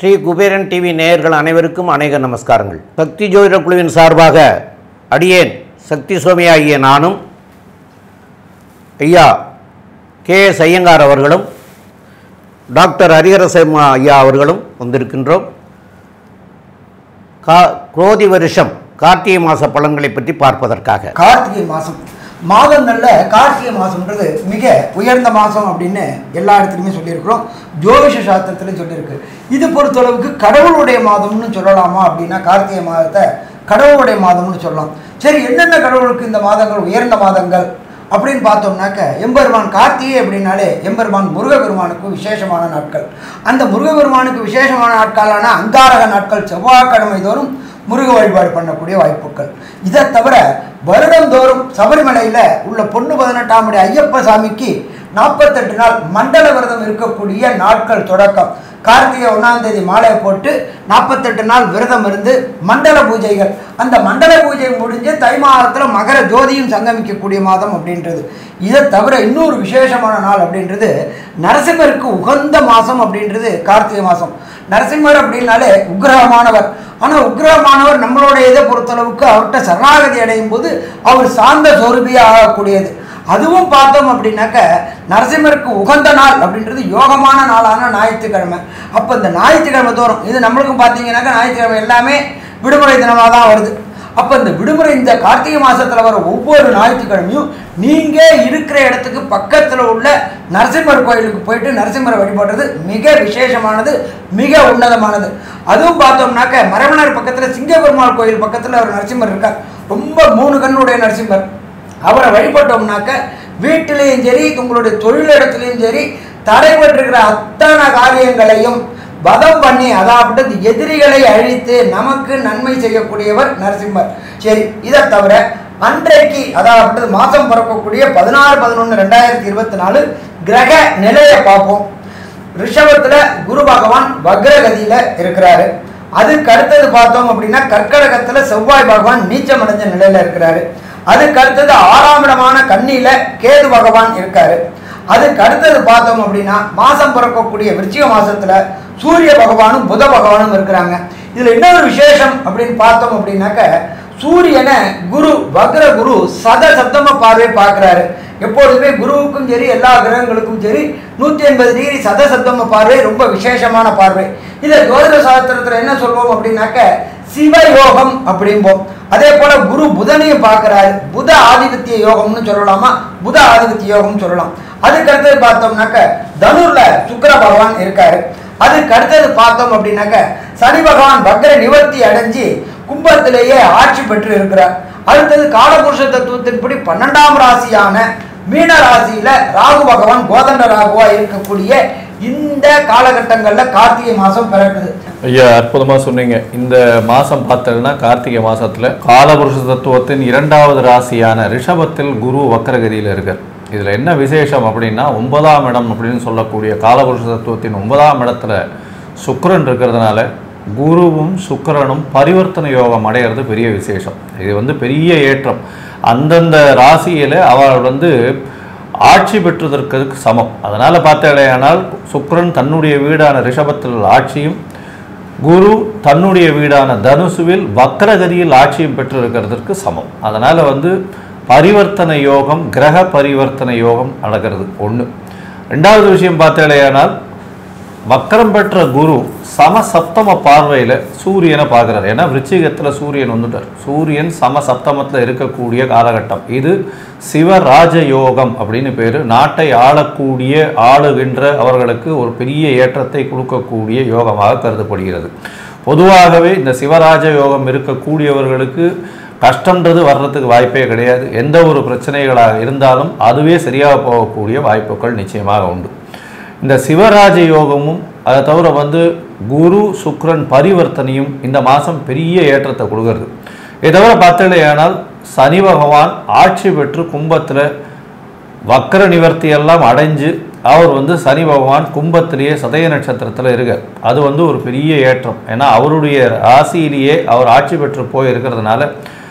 Sri Kuberan TV நேயர்கள் அனைவருக்கும் அநேக நமஸ்காரங்கள் சக்தி ஜோதிட குழுவின் சார்பாக அடியேன் சக்தி சோமி ஆகிய நானும் ஐயா கே எஸ் ஐயங்கார் அவர்களும் டாக்டர் ஹரிஹரசம் ஐயா அவர்களும் வந்திருக்கின்றோம் கா குரோதி வருஷம் கார்த்திகை மாத பலன்களை பற்றி பார்ப்பதற்காக கார்த்திகை மாதம் மாதங்களில் கார்த்திகை மாதம்ன்றது மிக உயர்ந்த மாதம் அப்படின்னு எல்லா இடத்துலையுமே சொல்லியிருக்கிறோம் ஜோதிஷ சாஸ்திரத்துலையும் சொல்லியிருக்கு இது பொறுத்தளவுக்கு கடவுளுடைய மாதம்னு சொல்லலாமா அப்படின்னா கார்த்திகை மாதத்தை கடவுளுடைய மாதம்னு சொல்லலாம் சரி என்னென்ன கடவுளுக்கு இந்த மாதங்கள் உயர்ந்த மாதங்கள் அப்படின்னு பார்த்தோம்னாக்க எம்பெருமான் கார்த்திகை அப்படின்னாலே எம்பெருமான் முருகபெருமானுக்கு விசேஷமான நாட்கள் அந்த முருகபெருமானுக்கு விசேஷமான நாட்களான அங்காரக நாட்கள் செவ்வாய்க்கிழமை தோறும் முருக வழிபாடு பண்ணக்கூடிய வாய்ப்புகள் இதை தவிர வருடந்தோறும் சபரிமலையில் உள்ள பொண்ணு பதினெட்டாம் படி ஐயப்ப சாமிக்கு நாற்பத்தெட்டு நாள் மண்டல விரதம் இருக்கக்கூடிய நாட்கள் தொடக்கம் கார்த்திகை ஒன்றாம் தேதி மாலையை போட்டு நாற்பத்தெட்டு நாள் விரதம் இருந்து மண்டல பூஜைகள் அந்த மண்டல பூஜை முடிஞ்சு தை மாதத்தில் மகர ஜோதியும் சங்கமிக்கக்கூடிய மாதம் அப்படின்றது இதை தவிர இன்னொரு விசேஷமான நாள் அப்படின்றது நரசிம்மருக்கு உகந்த மாதம் அப்படின்றது கார்த்திகை மாதம் நரசிம்மர் அப்படின்னாலே உக்ரகமானவர் ஆனால் உக்ரகமானவர் நம்மளோட இதை பொறுத்தளவுக்கு அவர்கிட்ட சரணாகதி அடையும் போது அவர் சார்ந்த சொருபியாக ஆகக்கூடியது அதுவும் பார்த்தோம் அப்படின்னாக்க நரசிம்மருக்கு உகந்த நாள் அப்படின்றது யோகமான நாளான ஞாயிற்றுக்கிழமை அப்போ இந்த ஞாயிற்றுக்கிழமை தோறும் இது நம்மளுக்கும் பார்த்தீங்கன்னாக்கா ஞாயிற்றுக்கிழமை எல்லாமே விடுமுறை தினமாக தான் வருது அப்போ இந்த விடுமுறை இந்த கார்த்திகை மாதத்தில் வர ஒவ்வொரு ஞாயிற்றுக்கிழமையும் நீங்கள் இருக்கிற இடத்துக்கு பக்கத்தில் உள்ள நரசிம்மர் கோயிலுக்கு போயிட்டு நரசிம்மரை வழிபடுறது மிக விசேஷமானது மிக உன்னதமானது அதுவும் பார்த்தோம்னாக்க மரவணர் பக்கத்தில் சிங்கபெருமாள் கோயில் பக்கத்தில் ஒரு நரசிம்மர் இருக்கார் ரொம்ப மூணு கண்ணுடைய நரசிம்மர் அவரை வழிபட்டோம்னாக்க வீட்டிலையும் சரி உங்களுடைய தொழிலிடத்துலையும் சரி தடைபட்டிருக்கிற அத்தனை காரியங்களையும் வதம் பண்ணி அதாவது எதிரிகளை அழித்து நமக்கு நன்மை செய்யக்கூடியவர் நரசிம்மர் சரி இதை தவிர அன்றைக்கு அதாவது மாதம் பிறக்கக்கூடிய பதினாறு பதினொன்று ரெண்டாயிரத்தி இருபத்தி நாலு கிரக நிலையை பார்ப்போம் ரிஷபத்தில் குரு பகவான் வக்ரகதியில் இருக்கிறாரு அதுக்கு அடுத்தது பார்த்தோம் அப்படின்னா கர்க்கடகத்தில் செவ்வாய் பகவான் நீச்சம் அடைஞ்ச நிலையில் இருக்கிறாரு அதுக்கு அடுத்தது ஆறாம் இடமான கன்னியில கேது பகவான் இருக்காரு அதுக்கு அடுத்தது பார்த்தோம் அப்படின்னா மாசம் பிறக்கக்கூடிய விருச்சிக மாசத்துல சூரிய பகவானும் புத பகவானும் இருக்கிறாங்க இதுல இன்னொரு விசேஷம் அப்படின்னு பார்த்தோம் அப்படின்னாக்க சூரியனை குரு வக்ர குரு சத சப்தம பார்வை பார்க்கிறாரு எப்பொழுதுமே குருவுக்கும் சரி எல்லா கிரகங்களுக்கும் சரி நூற்றி எண்பது டிகிரி சத சப்தம பார்வை ரொம்ப விசேஷமான பார்வை இதை ஜோதிட சாஸ்திரத்தில் என்ன சொல்வோம் அப்படின்னாக்க சிவயோகம் அப்படிம்போம் அதே போல குரு புதனையும் பார்க்கிறாரு புத ஆதிபத்திய யோகம்னு சொல்லலாமா புத ஆதிபத்திய யோகம்னு சொல்லலாம் அதுக்கு அடுத்தது பார்த்தோம்னாக்க தனுர்ல சுக்கர பகவான் இருக்காரு அதுக்கு அடுத்தது பார்த்தோம் அப்படின்னாக்க சனி பகவான் வக்ர நிவர்த்தி அடைஞ்சு கும்பத்திலேயே ஆட்சி பெற்று இருக்கிறார் அடுத்தது காலபுருஷ தத்துவத்தின்படி பன்னெண்டாம் ராசியான மீன ராசியில ராகு பகவான் கோதண்ட ராகுவா இருக்கக்கூடிய இந்த காலகட்டங்களில் கார்த்திகை மாதம் பிறக்குது ஐயா அற்புதமாக சொன்னீங்க இந்த மாதம் பார்த்ததுன்னா கார்த்திகை மாதத்தில் காலபுருஷ தத்துவத்தின் இரண்டாவது ராசியான ரிஷபத்தில் குரு வக்கரகதியில் இருக்கார் இதில் என்ன விசேஷம் அப்படின்னா ஒன்பதாம் இடம் அப்படின்னு சொல்லக்கூடிய காலபுருஷ தத்துவத்தின் ஒன்பதாம் இடத்துல சுக்கிரன் இருக்கிறதுனால குருவும் சுக்கிரனும் பரிவர்த்தனை யோகம் அடையிறது பெரிய விசேஷம் இது வந்து பெரிய ஏற்றம் அந்தந்த ராசியில் அவர் வந்து ஆட்சி பெற்றதற்கு சமம் அதனால் பார்த்தாலேயானால் சுக்கிரன் தன்னுடைய வீடான ரிஷபத்தில் ஆட்சியும் குரு தன்னுடைய வீடான தனுசுவில் வக்ரகதியில் ஆட்சியும் பெற்றிருக்கிறதற்கு சமம் அதனால் வந்து பரிவர்த்தனை யோகம் கிரக பரிவர்த்தனை யோகம் நடக்கிறது ஒன்று ரெண்டாவது விஷயம் பார்த்தாலேயானால் வக்கரம் பெற்ற குரு சம சப்தம பார்வையில் சூரியனை பார்க்குறாரு ஏன்னா விருச்சிகத்தில் சூரியன் வந்துட்டார் சூரியன் சம சப்தமத்தில் இருக்கக்கூடிய காலகட்டம் இது சிவராஜ யோகம் அப்படின்னு பேர் நாட்டை ஆளக்கூடிய ஆளுகின்ற அவர்களுக்கு ஒரு பெரிய ஏற்றத்தை கொடுக்கக்கூடிய யோகமாக கருதப்படுகிறது பொதுவாகவே இந்த சிவராஜ யோகம் இருக்கக்கூடியவர்களுக்கு கஷ்டன்றது வர்றதுக்கு வாய்ப்பே கிடையாது எந்த ஒரு பிரச்சனைகளாக இருந்தாலும் அதுவே சரியாக போகக்கூடிய வாய்ப்புகள் நிச்சயமாக உண்டு இந்த சிவராஜ யோகமும் அதை தவிர வந்து குரு சுக்ரன் பரிவர்த்தனையும் இந்த மாதம் பெரிய ஏற்றத்தை கொடுக்கறது இதை தவிர பார்த்தீங்களேயானால் சனி பகவான் ஆட்சி பெற்று கும்பத்தில் வக்கர நிவர்த்தி எல்லாம் அடைஞ்சு அவர் வந்து சனி பகவான் கும்பத்திலேயே சதய நட்சத்திரத்தில் இருக்கார் அது வந்து ஒரு பெரிய ஏற்றம் ஏன்னா அவருடைய ராசியிலேயே அவர் ஆட்சி பெற்று போய் இருக்கிறதுனால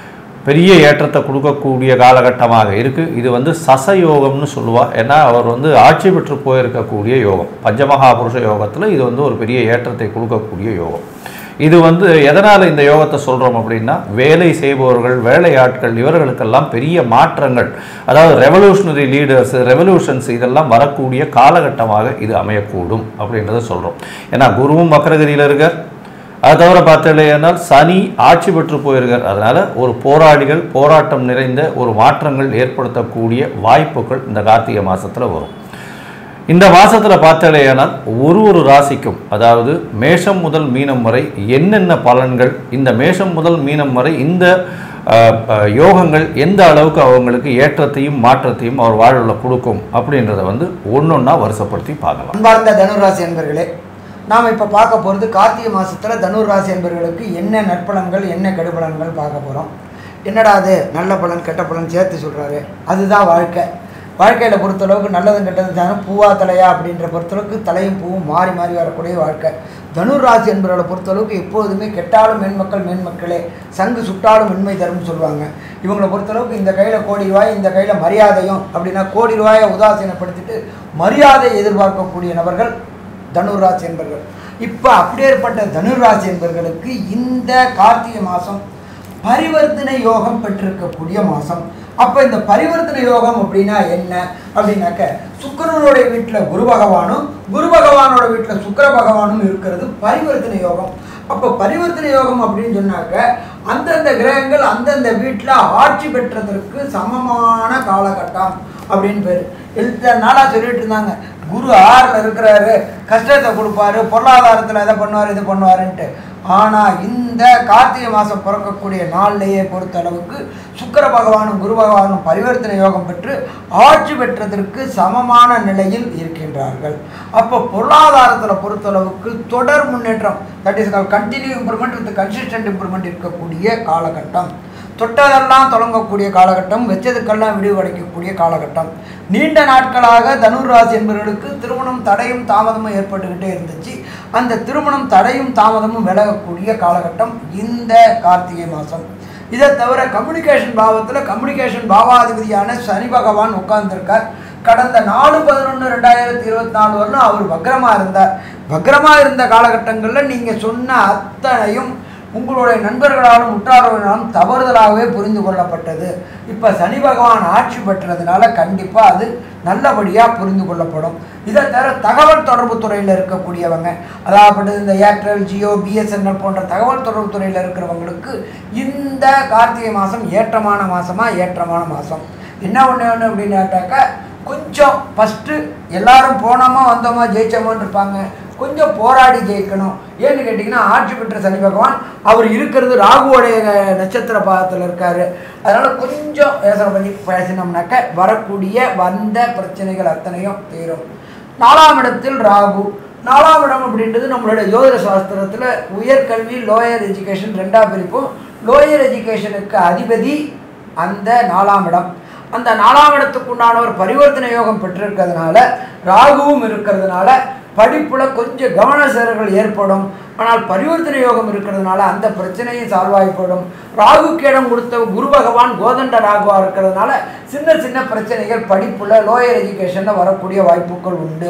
பெரிய ஏற்றத்தை கொடுக்கக்கூடிய காலகட்டமாக இருக்குது இது வந்து சசயோகம்னு சொல்லுவா ஏன்னா அவர் வந்து ஆட்சி பெற்று போயிருக்கக்கூடிய யோகம் பஞ்சமகாபுருஷ யோகத்தில் இது வந்து ஒரு பெரிய ஏற்றத்தை கொடுக்கக்கூடிய யோகம் இது வந்து எதனால் இந்த யோகத்தை சொல்கிறோம் அப்படின்னா வேலை செய்பவர்கள் வேலையாட்கள் இவர்களுக்கெல்லாம் பெரிய மாற்றங்கள் அதாவது ரெவல்யூஷனரி லீடர்ஸ் ரெவல்யூஷன்ஸ் இதெல்லாம் வரக்கூடிய காலகட்டமாக இது அமையக்கூடும் அப்படின்றத சொல்கிறோம் ஏன்னா குருவும் வக்கரகதியில் இருக்கார் அது தவிர பார்த்தீங்கன்னா சனி ஆட்சி பெற்று போயிருக்கார் அதனால் ஒரு போராளிகள் போராட்டம் நிறைந்த ஒரு மாற்றங்கள் ஏற்படுத்தக்கூடிய வாய்ப்புகள் இந்த கார்த்திகை மாதத்தில் வரும் இந்த மாதத்தில் பார்த்தாலேயானால் ஒரு ஒரு ராசிக்கும் அதாவது மேஷம் முதல் மீனம் வரை என்னென்ன பலன்கள் இந்த மேஷம் முதல் மீனம் வரை இந்த அஹ், அஹ், யோகங்கள் எந்த அளவுக்கு அவங்களுக்கு ஏற்றத்தையும் மாற்றத்தையும் அவர் வாழ்வில் கொடுக்கும் அப்படின்றத வந்து ஒன்றொன்னா வருஷப்படுத்தி பார்க்கலாம் அன்பார்ந்த தனுராசி என்பர்களே நாம் இப்போ பார்க்க போகிறது கார்த்திகை மாதத்தில் தனுராசி என்பர்களுக்கு என்ன நற்பலன்கள் என்ன கெடுபலன்கள் பார்க்க போகிறோம் என்னடா அது நல்ல பலன் கெட்ட பலன் சேர்த்து சொல்கிறாரு அதுதான் வாழ்க்கை வாழ்க்கையில் பொறுத்தளவுக்கு நல்லதும் கெட்டதும் தானே பூவா தலையா அப்படின்ற பொறுத்தளவுக்கு தலையும் பூவும் மாறி மாறி வரக்கூடிய வாழ்க்கை தனுராசி என்பவர்களை பொறுத்தளவுக்கு எப்பொழுதுமே கெட்டாலும் மேன்மக்கள் மேன்மக்களே சங்கு சுட்டாலும் மென்மை தரும்னு சொல்லுவாங்க இவங்களை பொறுத்தளவுக்கு இந்த கையில் கோடி ரூபாய் இந்த கையில் மரியாதையும் அப்படின்னா கோடி ரூபாயை உதாசீனப்படுத்திட்டு மரியாதை எதிர்பார்க்கக்கூடிய நபர்கள் தனுராசி என்பர்கள் இப்போ அப்படியேற்பட்ட தனுராசி என்பர்களுக்கு இந்த கார்த்திகை மாதம் பரிவர்த்தனை யோகம் பெற்றிருக்கக்கூடிய மாதம் அப்போ இந்த பரிவர்த்தனை யோகம் அப்படின்னா என்ன அப்படின்னாக்க சுக்கிரனுடைய வீட்டில் குரு பகவானும் குரு பகவானோட வீட்டில் சுக்கிர பகவானும் இருக்கிறது பரிவர்த்தனை யோகம் அப்போ பரிவர்த்தனை யோகம் அப்படின்னு சொன்னாக்க அந்தந்த கிரகங்கள் அந்தந்த வீட்டில் ஆட்சி பெற்றதற்கு சமமான காலகட்டம் அப்படின்னு பேர் இத்தனை நாளாக சொல்லிட்டு இருந்தாங்க குரு ஆறில் இருக்கிறாரு கஷ்டத்தை கொடுப்பாரு பொருளாதாரத்தில் எதை பண்ணுவார் இது பண்ணுவாருன்ட்டு ஆனால் இந்த கார்த்திகை மாதம் பிறக்கக்கூடிய நாள்லேயே பொறுத்த அளவுக்கு சுக்கிர பகவானும் குரு பகவானும் பரிவர்த்தனை யோகம் பெற்று ஆட்சி பெற்றதற்கு சமமான நிலையில் இருக்கின்றார்கள் அப்போ பொருளாதாரத்தில் பொறுத்தளவுக்கு தொடர் முன்னேற்றம் that is call continue improvement with consistent improvement இருக்கக்கூடிய காலகட்டம் தொட்டதெல்லாம் தொடங்கக்கூடிய காலகட்டம் வெச்சதுக்கெல்லாம் விடிவு கிடைக்கக்கூடிய காலகட்டம் நீண்ட நாட்களாக தனுர் ராசி என்பவர்களுக்கு திருமணம் தடையும் தாமதமும் ஏற்பட்டுக்கிட்டே இருந்துச்சு அந்த திருமணம் தடையும் தாமதமும் விலகக்கூடிய காலகட்டம் இந்த கார்த்திகை மாதம் இதை தவிர கம்யூனிகேஷன் பாவத்தில் கம்யூனிகேஷன் பாவாதிபதியான சனி பகவான் உட்கார்ந்திருக்கார் கடந்த நாலு பதினொன்று ரெண்டாயிரத்தி இருபத்தி நாலு வரலும் அவர் வக்ரமாக இருந்தார் வக்ரமாக இருந்த காலகட்டங்களில் நீங்கள் சொன்ன அத்தனையும் உங்களுடைய நண்பர்களாலும் உற்றாரோனாலும் தவறுதலாகவே புரிந்து கொள்ளப்பட்டது இப்போ சனி பகவான் ஆட்சி பெற்றதுனால கண்டிப்பாக அது நல்லபடியாக புரிந்து கொள்ளப்படும் இதை தவிர தகவல் தொடர்பு துறையில் இருக்கக்கூடியவங்க அதாவது இந்த ஏர்டெல் ஜியோ பிஎஸ்என்எல் போன்ற தகவல் தொடர்பு துறையில் இருக்கிறவங்களுக்கு இந்த கார்த்திகை மாதம் ஏற்றமான மாதமா ஏற்றமான மாதம் என்ன ஒன்று ஒன்று அப்படின்னாட்டாக்கா கொஞ்சம் ஃபஸ்ட்டு எல்லாரும் போனோமா வந்தோமா ஜெயிச்சோமான்னு இருப்பாங்க கொஞ்சம் போராடி ஜெயிக்கணும் ஏன்னு கேட்டிங்கன்னா ஆட்சி பெற்ற சனி பகவான் அவர் இருக்கிறது ராகுவோடைய நட்சத்திர பாதத்தில் இருக்கார் அதனால் கொஞ்சம் யோசனை பண்ணி பேசினோம்னாக்க வரக்கூடிய வந்த பிரச்சனைகள் அத்தனையும் தீரும் நாலாம் இடத்தில் ராகு நாலாம் இடம் அப்படின்றது நம்மளுடைய ஜோதிட சாஸ்திரத்தில் உயர்கல்வி லோயர் எஜுகேஷன் ரெண்டாக பிரிப்போம் லோயர் எஜுகேஷனுக்கு அதிபதி அந்த நாலாம் இடம் அந்த நாலாம் இடத்துக்கு உண்டானவர் பரிவர்த்தனை யோகம் பெற்றிருக்கிறதுனால ராகுவும் இருக்கிறதுனால படிப்பில் கொஞ்சம் கவன சேரங்கள் ஏற்படும் ஆனால் பரிவர்த்தனை யோகம் இருக்கிறதுனால அந்த பிரச்சனையும் சால்வ் ஆகிப்படும் ராகுக்கு இடம் கொடுத்த குரு பகவான் கோதண்ட ராகுவாக இருக்கிறதுனால சின்ன சின்ன பிரச்சனைகள் படிப்புல லோயர் எஜுகேஷனில் வரக்கூடிய வாய்ப்புகள் உண்டு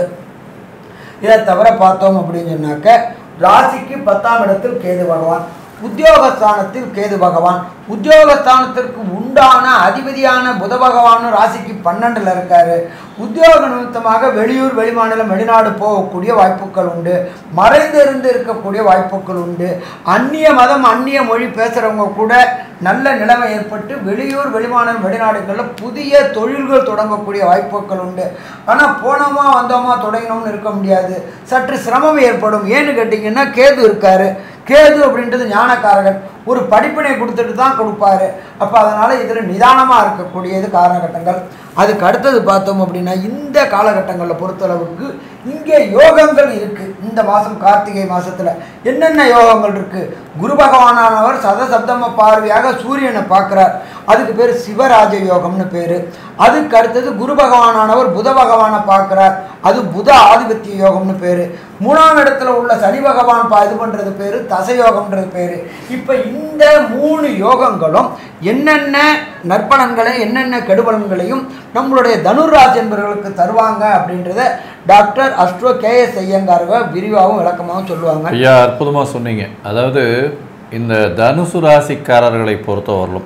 இதை தவிர பார்த்தோம் அப்படின்னு சொன்னாக்க ராசிக்கு பத்தாம் இடத்தில் கேது பகவான் உத்தியோகஸ்தானத்தில் கேது பகவான் உத்தியோகஸ்தானத்திற்கு உண்டான அதிபதியான புத பகவானும் ராசிக்கு பன்னெண்டில் இருக்காரு உத்தியோக நிமித்தமாக வெளியூர் வெளிமாநிலம் வெளிநாடு போகக்கூடிய வாய்ப்புகள் உண்டு மறைந்து இருந்து இருக்கக்கூடிய வாய்ப்புகள் உண்டு அந்நிய மதம் அந்நிய மொழி பேசுகிறவங்க கூட நல்ல நிலைமை ஏற்பட்டு வெளியூர் வெளிமாநிலம் வெளிநாடுகளில் புதிய தொழில்கள் தொடங்கக்கூடிய வாய்ப்புகள் உண்டு ஆனால் போனோமா வந்தோமா தொடங்கினோம்னு இருக்க முடியாது சற்று சிரமம் ஏற்படும் ஏன்னு கேட்டிங்கன்னா கேது இருக்காரு கேது அப்படின்றது ஞானக்காரகன் ஒரு படிப்பினை கொடுத்துட்டு தான் கொடுப்பாரு அப்போ அதனால் இதில் நிதானமாக இருக்கக்கூடியது காலகட்டங்கள் அதுக்கு அடுத்தது பார்த்தோம் அப்படின்னா இந்த காலகட்டங்களில் பொறுத்தளவுக்கு இங்கே யோகங்கள் இருக்கு இந்த மாதம் கார்த்திகை மாசத்துல என்னென்ன யோகங்கள் இருக்கு குரு பகவானானவர் சதசப்தம பார்வையாக சூரியனை பார்க்குறார் அதுக்கு பேர் சிவராஜ யோகம்னு பேர் அதுக்கு அடுத்தது குரு பகவானானவர் புத பகவானை பார்க்குறார் அது புத ஆதிபத்திய யோகம்னு பேர் மூணாம் இடத்துல உள்ள சனி பகவான் பா இது பண்ணுறது பேர் தசயோகம்ன்றது பேர் இப்போ இந்த மூணு யோகங்களும் என்னென்ன நற்பலன்களை என்னென்ன கெடுபலன்களையும் நம்மளுடைய தனுராஜ் என்பவர்களுக்கு தருவாங்க அப்படின்றத டாக்டர் அஸ்ட்ரோ கே எஸ் ஐயங்காரவ விரிவாகவும் விளக்கமாகவும் சொல்லுவாங்க ஐயா அற்புதமாக சொன்னீங்க அதாவது இந்த தனுசு ராசிக்காரர்களை பொறுத்தவரையிலும்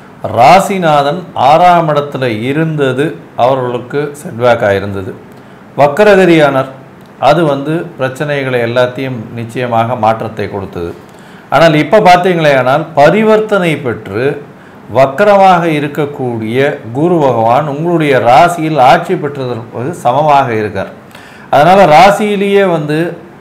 ராசிநாதன் ஆறாம் இடத்துல இருந்தது அவர்களுக்கு செட்பேக்காக இருந்தது வக்கரகரியானர் அது வந்து பிரச்சனைகளை எல்லாத்தையும் நிச்சயமாக மாற்றத்தை கொடுத்தது ஆனால் இப்போ பார்த்தீங்களே ஆனால் பரிவர்த்தனை பெற்று வக்கரமாக இருக்கக்கூடிய குரு பகவான் உங்களுடைய ராசியில் ஆட்சி பெற்றதற்கு சமமாக இருக்கார் அதனால் ராசியிலேயே வந்து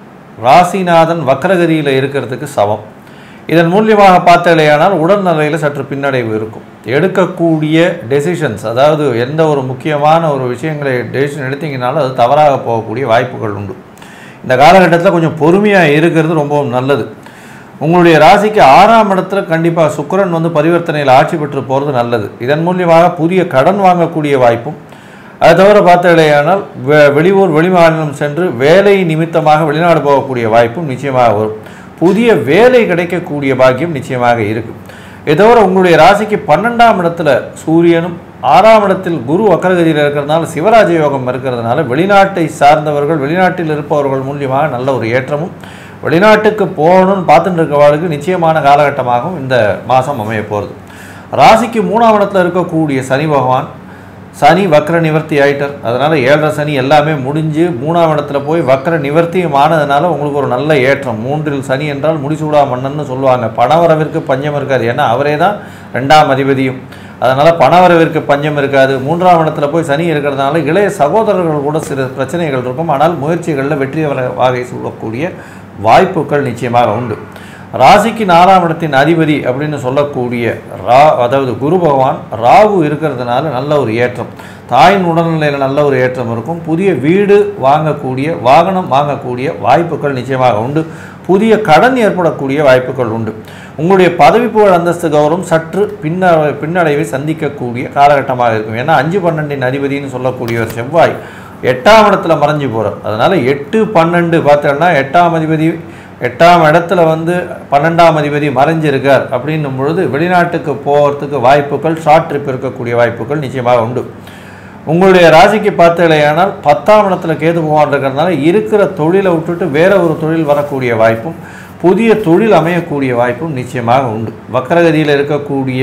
ராசிநாதன் வக்கரகதியில் இருக்கிறதுக்கு சமம் இதன் மூலியமாக பார்த்தாலேயானால் உடல்நிலையில் சற்று பின்னடைவு இருக்கும் எடுக்கக்கூடிய டெசிஷன்ஸ் அதாவது எந்த ஒரு முக்கியமான ஒரு விஷயங்களை டெசிஷன் எடுத்தீங்கனாலும் அது தவறாக போகக்கூடிய வாய்ப்புகள் உண்டு இந்த காலகட்டத்தில் கொஞ்சம் பொறுமையாக இருக்கிறது ரொம்பவும் நல்லது உங்களுடைய ராசிக்கு ஆறாம் இடத்துல கண்டிப்பாக சுக்கிரன் வந்து பரிவர்த்தனையில் ஆட்சி பெற்று போகிறது நல்லது இதன் மூலியமாக புதிய கடன் வாங்கக்கூடிய வாய்ப்பும் அது தவிர பார்த்தாலேயானால் வெ வெளியூர் வெளிமாநிலம் சென்று வேலை நிமித்தமாக வெளிநாடு போகக்கூடிய வாய்ப்பும் நிச்சயமாக வரும் புதிய வேலை கிடைக்கக்கூடிய பாக்கியம் நிச்சயமாக இருக்கும் இதை தவிர உங்களுடைய ராசிக்கு பன்னெண்டாம் இடத்துல சூரியனும் ஆறாம் இடத்தில் குரு வக்கரகதியில் இருக்கிறதுனால சிவராஜ யோகம் இருக்கிறதுனால வெளிநாட்டை சார்ந்தவர்கள் வெளிநாட்டில் இருப்பவர்கள் மூலியமாக நல்ல ஒரு ஏற்றமும் வெளிநாட்டுக்கு போகணும்னு பார்த்துட்டு இருக்கவாளுக்கு நிச்சயமான காலகட்டமாகவும் இந்த மாதம் அமைய போகிறது ராசிக்கு மூணாம் இடத்துல இருக்கக்கூடிய சனி பகவான் சனி வக்ர நிவர்த்தி ஆயிட்டார் அதனால் ஏழரை சனி எல்லாமே முடிஞ்சு மூணாம் இடத்துல போய் வக்ர நிவர்த்தியும் ஆனதுனால உங்களுக்கு ஒரு நல்ல ஏற்றம் மூன்றில் சனி என்றால் முடிசூடா மன்னன்னு சொல்லுவாங்க பணவரவிற்கு பஞ்சம் இருக்காது ஏன்னா அவரே தான் ரெண்டாம் அதிபதியும் அதனால் பணவரவிற்கு பஞ்சம் இருக்காது மூன்றாம் இடத்துல போய் சனி இருக்கிறதுனால இளைய சகோதரர்கள் கூட சில பிரச்சனைகள் இருக்கும் ஆனால் முயற்சிகளில் வெற்றி வர- வாகை சொல்லக்கூடிய வாய்ப்புகள் நிச்சயமாக உண்டு ராசிக்கு நாலாம் இடத்தின் அதிபதி அப்படின்னு சொல்லக்கூடிய ரா அதாவது குரு பகவான் ராகு இருக்கிறதுனால நல்ல ஒரு ஏற்றம் தாயின் உடல்நிலையில் நல்ல ஒரு ஏற்றம் இருக்கும் புதிய வீடு வாங்கக்கூடிய வாகனம் வாங்கக்கூடிய வாய்ப்புகள் நிச்சயமாக உண்டு புதிய கடன் ஏற்படக்கூடிய வாய்ப்புகள் உண்டு உங்களுடைய பதவி புகழ் அந்தஸ்து கௌரவம் சற்று பின்ன பின்னடைவை சந்திக்கக்கூடிய காலகட்டமாக இருக்கும் ஏன்னா அஞ்சு பன்னெண்டின் அதிபதினு சொல்லக்கூடியவர் செவ்வாய் எட்டாம் இடத்துல மறைஞ்சு போகிறார் அதனால் எட்டு பன்னெண்டு பார்த்தோம்னா எட்டாம் அதிபதி எட்டாம் இடத்துல வந்து பன்னெண்டாம் அதிபதி மறைஞ்சிருக்கார் அப்படின்னும் பொழுது வெளிநாட்டுக்கு போகிறதுக்கு வாய்ப்புகள் ஷார்ட் ட்ரிப் இருக்கக்கூடிய வாய்ப்புகள் நிச்சயமாக உண்டு உங்களுடைய ராசிக்கு பார்த்தீங்களேயானால் பத்தாம் இடத்துல கேது பகவான் இருக்கிறதுனால இருக்கிற தொழிலை விட்டுட்டு வேற ஒரு தொழில் வரக்கூடிய வாய்ப்பும் புதிய தொழில் அமையக்கூடிய வாய்ப்பும் நிச்சயமாக உண்டு வக்கரகதியில் இருக்கக்கூடிய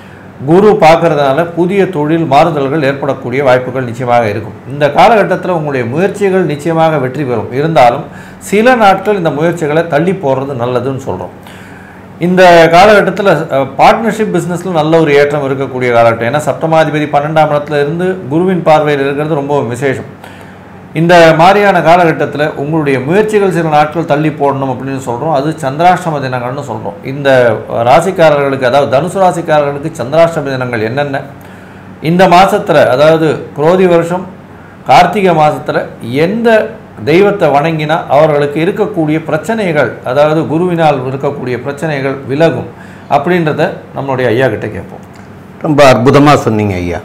குரு பார்க்கறதுனால புதிய தொழில் மாறுதல்கள் ஏற்படக்கூடிய வாய்ப்புகள் நிச்சயமாக இருக்கும் இந்த காலகட்டத்தில் உங்களுடைய முயற்சிகள் நிச்சயமாக வெற்றி பெறும் இருந்தாலும் சில நாட்கள் இந்த முயற்சிகளை தள்ளி போடுறது நல்லதுன்னு சொல்கிறோம் இந்த காலகட்டத்தில் பார்ட்னர்ஷிப் பிஸ்னஸில் நல்ல ஒரு ஏற்றம் இருக்கக்கூடிய காலகட்டம் ஏன்னா சப்தமாதிபதி பன்னெண்டாம் இடத்துல இருந்து குருவின் பார்வையில் இருக்கிறது ரொம்ப விசேஷம் இந்த மாதிரியான காலகட்டத்தில் உங்களுடைய முயற்சிகள் சில நாட்கள் தள்ளி போடணும் அப்படின்னு சொல்கிறோம் அது சந்திராஷ்டம தினங்கள்னு சொல்கிறோம் இந்த ராசிக்காரர்களுக்கு அதாவது தனுசு ராசிக்காரர்களுக்கு சந்திராஷ்டம தினங்கள் என்னென்ன இந்த மாதத்தில் அதாவது குரோதி வருஷம் கார்த்திகை மாதத்தில் எந்த தெய்வத்தை வணங்கினா அவர்களுக்கு இருக்கக்கூடிய பிரச்சனைகள் அதாவது குருவினால் இருக்கக்கூடிய பிரச்சனைகள் விலகும் அப்படின்றத நம்மளுடைய ஐயா கிட்ட கேட்போம் ரொம்ப அற்புதமாக சொன்னீங்க ஐயா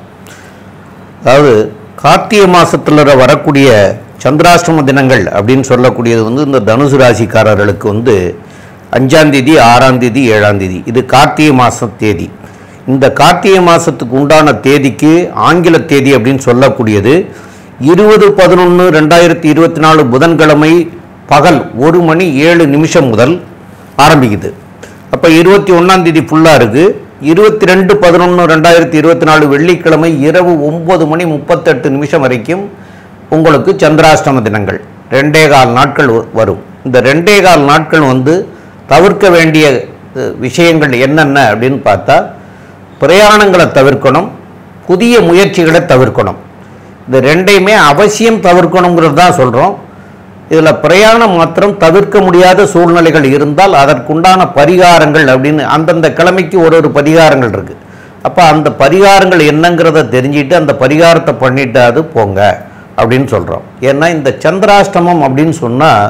அதாவது கார்த்திகை மாதத்தில் வரக்கூடிய சந்திராஷ்டம தினங்கள் அப்படின்னு சொல்லக்கூடியது வந்து இந்த தனுசு ராசிக்காரர்களுக்கு வந்து அஞ்சாந்தேதி ஆறாந்தேதி ஏழாந்தேதி இது கார்த்திகை மாத தேதி இந்த கார்த்திகை மாதத்துக்கு உண்டான தேதிக்கு ஆங்கில தேதி அப்படின்னு சொல்லக்கூடியது இருபது பதினொன்று ரெண்டாயிரத்தி இருபத்தி நாலு புதன்கிழமை பகல் ஒரு மணி ஏழு நிமிஷம் முதல் ஆரம்பிக்குது அப்போ இருபத்தி ஒன்றாந்தேதி ஃபுல்லாக இருக்குது இருபத்தி ரெண்டு பதினொன்று ரெண்டாயிரத்தி இருபத்தி நாலு வெள்ளிக்கிழமை இரவு ஒம்பது மணி முப்பத்தெட்டு நிமிஷம் வரைக்கும் உங்களுக்கு சந்திராஷ்டம தினங்கள் ரெண்டே கால் நாட்கள் வ- வரும் இந்த ரெண்டே கால் நாட்கள் வந்து தவிர்க்க வேண்டிய அஹ், விஷயங்கள் என்னென்ன அப்படின்னு பார்த்தா பிரயாணங்களை தவிர்க்கணும் புதிய முயற்சிகளை தவிர்க்கணும் இந்த ரெண்டையுமே அவசியம் தவிர்க்கணுங்கிறது தான் சொல்கிறோம் இதில் பிரயாணம் மாத்திரம் தவிர்க்க முடியாத சூழ்நிலைகள் இருந்தால் அதற்குண்டான பரிகாரங்கள் அப்படின்னு அந்தந்த கிழமைக்கு ஒரு ஒரு பரிகாரங்கள் இருக்குது அப்போ அந்த பரிகாரங்கள் என்னங்கிறத தெரிஞ்சுட்டு அந்த பரிகாரத்தை பண்ணிட்டு அது போங்க அப்படின்னு சொல்கிறோம் ஏன்னா இந்த சந்திராஷ்டமம் அப்படின்னு சொன்னால்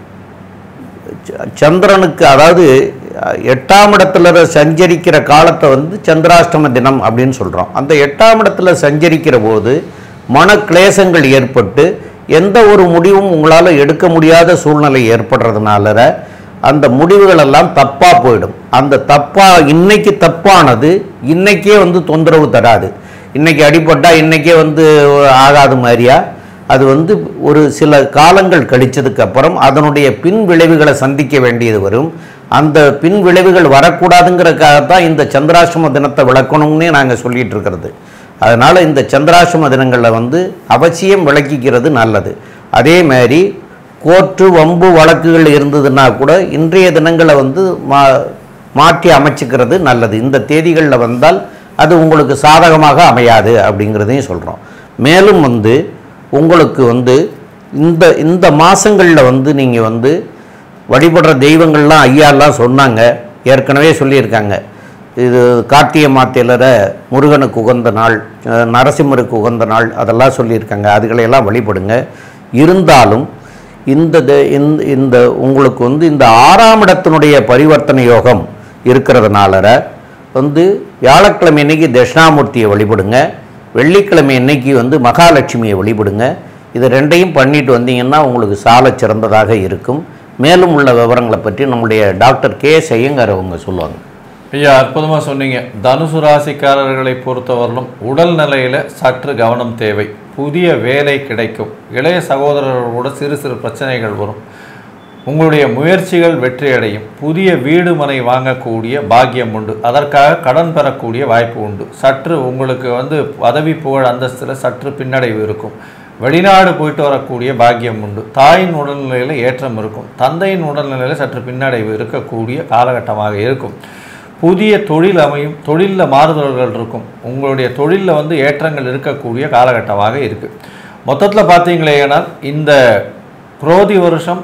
ச- சந்திரனுக்கு அதாவது அஹ், எட்டாம் இடத்துல சஞ்சரிக்கிற காலத்தை வந்து சந்திராஷ்டம தினம் அப்படின்னு சொல்கிறோம் அந்த எட்டாம் இடத்துல சஞ்சரிக்கிற போது மன கிளேசங்கள் ஏற்பட்டு எந்த ஒரு முடிவும் உங்களால் எடுக்க முடியாத சூழ்நிலை ஏற்படுறதுனால அந்த முடிவுகள் எல்லாம் தப்பாக போயிடும் அந்த தப்பா இன்னைக்கு தப்பானது இன்னைக்கே வந்து தொந்தரவு தராது இன்னைக்கு அடிபட்டா இன்னைக்கே வந்து ஆகாது மாதிரியா அது வந்து ஒரு சில காலங்கள் கழிச்சதுக்கு அப்புறம் அதனுடைய பின் விளைவுகளை சந்திக்க வேண்டியது வரும் அந்த பின் விளைவுகள் வரக்கூடாதுங்கிறதுக்காகத்தான் இந்த சந்திராசிரம தினத்தை விளக்கணும்னே நாங்கள் சொல்லிட்டு இருக்கிறது அதனால் இந்த சந்திராசிரம தினங்களில் வந்து அவசியம் விளக்கிக்கிறது நல்லது அதே மாதிரி கோர்ட்டு வம்பு வழக்குகள் இருந்ததுன்னா கூட இன்றைய தினங்களை வந்து மா மாற்றி அமைச்சுக்கிறது நல்லது இந்த தேதிகளில் வந்தால் அது உங்களுக்கு சாதகமாக அமையாது அப்படிங்கிறதையும் சொல்கிறோம் மேலும் வந்து உங்களுக்கு வந்து இந்த இந்த மாதங்களில் வந்து நீங்கள் வந்து வழிபடுற தெய்வங்கள்லாம் ஐயாலாம் சொன்னாங்க ஏற்கனவே சொல்லியிருக்காங்க இது கார்த்திகை மாத்திலர முருகனுக்கு உகந்த நாள் அஹ் நரசிம்மருக்கு உகந்த நாள் அதெல்லாம் சொல்லியிருக்காங்க அதுகளையெல்லாம் வழிபடுங்க இருந்தாலும் இந்த த- இந்த இந்த உங்களுக்கு வந்து இந்த ஆறாம் இடத்தினுடைய பரிவர்த்தனை யோகம் இருக்கிறதுனால வந்து வியாழக்கிழமை இன்னைக்கு தட்சிணாமூர்த்தியை வழிபடுங்க வெள்ளிக்கிழமை இன்னைக்கு வந்து மகாலட்சுமியை வழிபடுங்க இது ரெண்டையும் பண்ணிட்டு வந்தீங்கன்னா உங்களுக்கு சாலச் சிறந்ததாக இருக்கும் மேலும் உள்ள விவரங்களை பற்றி நம்முடைய டாக்டர் கே ஐயங்கார் அவங்க சொல்லுவாங்க ஐயா அற்புதமாக சொன்னீங்க தனுசு ராசிக்காரர்களை பொறுத்தவரையிலும் உடல் நிலையில் சற்று கவனம் தேவை புதிய வேலை கிடைக்கும் இளைய சகோதரர்களோட சிறு சிறு பிரச்சனைகள் வரும் உங்களுடைய முயற்சிகள் வெற்றியடையும் புதிய வீடு மனை வாங்கக்கூடிய பாக்கியம் உண்டு அதற்காக கடன் பெறக்கூடிய வாய்ப்பு உண்டு சற்று உங்களுக்கு வந்து பதவி புகழ் அந்தஸ்தில் சற்று பின்னடைவு இருக்கும் வெளிநாடு போயிட்டு வரக்கூடிய பாக்கியம் உண்டு தாயின் உடல்நிலையில் ஏற்றம் இருக்கும் தந்தையின் உடல்நிலையில் சற்று பின்னடைவு இருக்கக்கூடிய காலகட்டமாக இருக்கும் புதிய தொழில் அமையும் தொழிலில் மாறுதல்கள் இருக்கும் உங்களுடைய தொழிலில் வந்து ஏற்றங்கள் இருக்கக்கூடிய காலகட்டமாக இருக்குது மொத்தத்தில் பார்த்தீங்களேனால் இந்த குரோதி வருஷம்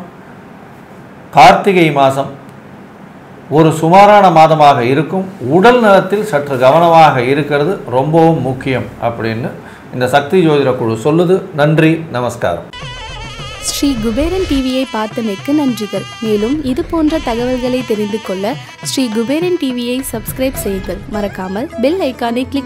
கார்த்திகை மாதம் ஒரு சுமாரான மாதமாக இருக்கும் உடல் நலத்தில் சற்று கவனமாக இருக்கிறது ரொம்பவும் முக்கியம் அப்படின்னு இந்த சக்தி ஜோதிட குழு சொல்லுது நன்றி நமஸ்காரம் ஸ்ரீ குபேரன் டிவியை பார்த்தமைக்கு நன்றிகள் மேலும் இது போன்ற தகவல்களை தெரிந்து கொள்ள ஸ்ரீ குபேரன் டிவியை சப்ஸ்கிரைப் செய்யுங்கள் மறக்காமல் பெல் ஐக்கானை கிளிக்